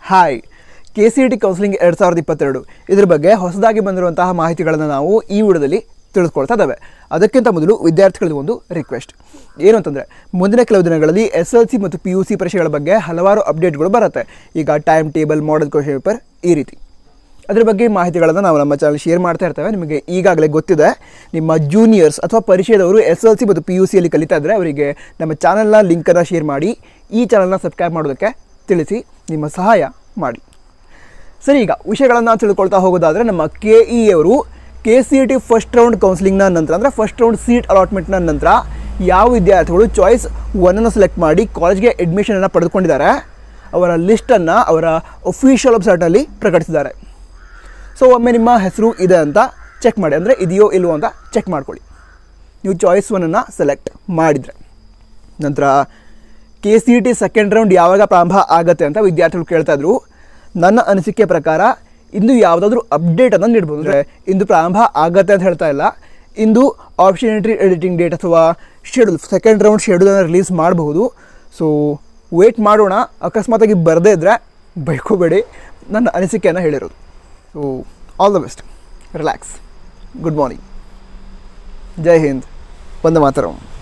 hi K C T counselling ಎರಡು ಸಾವಿರದ ಇಪ್ಪತ್ತೆರಡು ಇದ್ರ ಬಗ್ಗೆ ಹೊಸದಾಗಿ ಬಂದಿರುವಂತಹ ಮಾಹಿತಿಗಳನ್ನು ನಾವು ಈ ವಿಡಿಯೋದಲ್ಲಿ ತಿಳಿದುಕೊಳ್ತಾ ಇದ್ದಾವೆ ಅದಕ್ಕಿಂತ ಮೊದಲು ವಿದ್ಯಾರ್ಥಿಗಳಿಗೆ ಒಂದು ರಿಕ್ವೆಸ್ಟ್ ಏನು ಅಂತಂದರೆ ಮುಂದಿನ ಕೆಲವು ದಿನಗಳಲ್ಲಿ ಎಸ್ ಎಲ್ ಸಿ ಮತ್ತು ಪಿ ಯು ಸಿ ಪರೀಕ್ಷೆಗಳ ಬಗ್ಗೆ ಹಲವಾರು ಅಪ್ಡೇಟ್ಗಳು ಬರುತ್ತೆ ಈಗ time table model question paper ಈ ರೀತಿ ಅದ್ರ ಬಗ್ಗೆ ಮಾಹಿತಿಗಳನ್ನು ನಾವು ನಮ್ಮ ಚಾನಲ್ ಶೇರ್ ಮಾಡ್ತಾ ಇರ್ತೇವೆ ನಿಮಗೆ ಈಗಾಗಲೇ ಗೊತ್ತಿದೆ ನಿಮ್ಮ ಜೂನಿಯರ್ಸ್ ಅಥವಾ ಪರಿಚಯದವರು ಎಸ್ ಎಲ್ ಸಿ ಮತ್ತು ಪಿ ಯು ಸಿಯಲ್ಲಿ ಕಲಿತಾ ಇದ್ದರೆ ಅವರಿಗೆ ನಮ್ಮ ಚಾನಲ್ನ ಲಿಂಕನ್ನು ಶೇರ್ ಮಾಡಿ ಈ ಚಾನಲ್ನ ಸಬ್ಸ್ಕ್ರೈಬ್ ಮಾಡೋದಕ್ಕೆ ತಿಳಿಸಿ ನಿಮ್ಮ ಸಹಾಯ ಮಾಡಿ ಸರಿ ಈಗ ವಿಷಯಗಳನ್ನು ತಿಳ್ಕೊಳ್ತಾ ಹೋಗೋದಾದರೆ ನಮ್ಮ ಕೆ ಇ ಅವರು K C T first round ಕೌನ್ಸಿಲಿಂಗ್ನ ನಂತರ ಅಂದರೆ ಫಸ್ಟ್ ರೌಂಡ್ ಸೀಟ್ ಅಲಾಟ್ಮೆಂಟ್ನ ನಂತರ ಯಾವ ವಿದ್ಯಾರ್ಥಿಗಳು ಚಾಯ್ಸ್ ಒನ್ನನ್ನು ಸೆಲೆಕ್ಟ್ ಮಾಡಿ ಕಾಲೇಜ್ಗೆ ಅಡ್ಮಿಷನನ್ನು ಪಡೆದುಕೊಂಡಿದ್ದಾರೆ ಅವರ ಲಿಸ್ಟನ್ನು ಅವರ ಒಫಿಷಿಯಲ್ ವೆಬ್ಸೈಟಲ್ಲಿ ಪ್ರಕಟಿಸಿದ್ದಾರೆ ಸೊ ಒಮ್ಮೆ ನಿಮ್ಮ ಹೆಸರು ಇದೆ ಅಂತ ಚೆಕ್ ಮಾಡಿ ಅಂದರೆ ಇದೆಯೋ ಇಲ್ವೋ ಅಂತ ಚೆಕ್ ಮಾಡ್ಕೊಳ್ಳಿ ನೀವು ಚಾಯ್ಸ್ ಒನ್ನನ್ನು ಸೆಲೆಕ್ಟ್ ಮಾಡಿದರೆ ನಂತರ K C T second round ಯಾವಾಗ ಪ್ರಾರಂಭ ಆಗತ್ತೆ ಅಂತ ವಿದ್ಯಾರ್ಥಿಗಳು ಕೇಳ್ತಾ ಇದ್ರು ನನ್ನ ಅನಿಸಿಕೆ ಪ್ರಕಾರ ಇಂದು ಯಾವುದಾದ್ರೂ ಅಪ್ಡೇಟನ್ನು ನೀಡ್ಬೋದು ಅಂದರೆ ಇಂದು ಪ್ರಾರಂಭ ಆಗತ್ತೆ ಅಂತ ಹೇಳ್ತಾ ಇಲ್ಲ ಇಂದು ಆಪ್ಷನ್ ಎಂಟ್ರಿ ಎಡಿಟಿಂಗ್ ಡೇಟ್ ಅಥವಾ ಶೆಡ್ಯೂಲ್ ಸೆಕೆಂಡ್ ರೌಂಡ್ ಶೆಡ್ಯೂಲನ್ನು ರಿಲೀಸ್ ಮಾಡಬಹುದು ಸೊ ವೇಟ್ ಮಾಡೋಣ ಅಕಸ್ಮಾತಾಗಿ ಬರದೇ ಇದ್ದರೆ ಬೈಕೋಬೇಡಿ ನನ್ನ ಅನಿಸಿಕೆಯನ್ನು ಹೇಳಿರೋದು so all the best relax good morning ಜೈ ಹಿಂದ್ ವಂದೇ ಮಾತರಂ